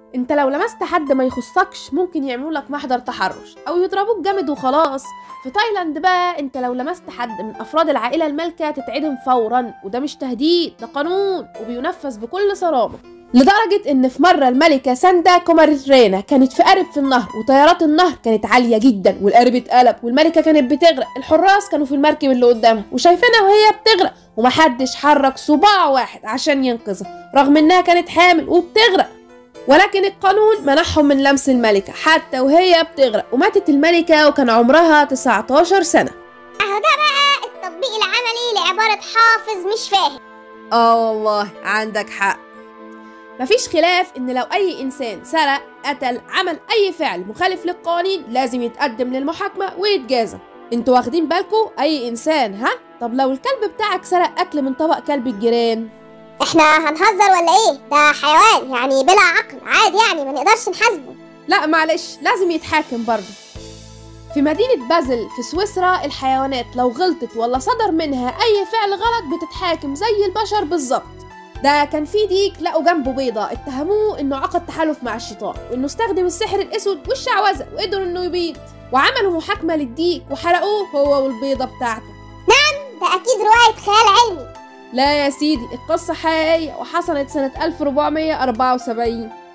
انت لو لمست حد ما يخصكش ممكن يعملوا لك محضر تحرش او يضربوك جامد وخلاص في تايلاند بقى انت لو لمست حد من افراد العائله المالكه تتعدم فورا وده مش تهديد ده قانون وبينفذ بكل صرامه لدرجة إن في مرة الملكة ساندا كوماريترينا كانت في قارب في النهر وتيارات النهر كانت عالية جدا والقارب اتقلب والملكة كانت بتغرق الحراس كانوا في المركب اللي قدامها وشايفينها وهي بتغرق ومحدش حرك صباع واحد عشان ينقذها رغم إنها كانت حامل وبتغرق ولكن القانون منعهم من لمس الملكة حتى وهي بتغرق وماتت الملكة وكان عمرها 19 سنة اهو ده بقى التطبيق العملي لعبارة حافظ مش فاهم اه والله عندك حق مفيش خلاف ان لو اي انسان سرق قتل عمل اي فعل مخالف للقوانين لازم يتقدم للمحاكمة ويتجازى انتوا واخدين بالكم اي انسان ها طب لو الكلب بتاعك سرق اكل من طبق كلب الجيران احنا هنهزر ولا ايه ده حيوان يعني بلا عقل عادي يعني ما نقدرش نحاسبه لا معلش لازم يتحاكم برضه في مدينة بازل في سويسرا الحيوانات لو غلطت ولا صدر منها أي فعل غلط بتتحاكم زي البشر بالظبط ده كان في ديك لقوا جنبه بيضة اتهموه انه عقد تحالف مع الشيطان وانه استخدم السحر الاسود والشعوذة وقدروا انه يبيض وعملوا محاكمة للديك وحرقوه هو والبيضة بتاعته ده اكيد رواية خيال علمي لا يا سيدي القصة حقيقية وحصلت سنة 1474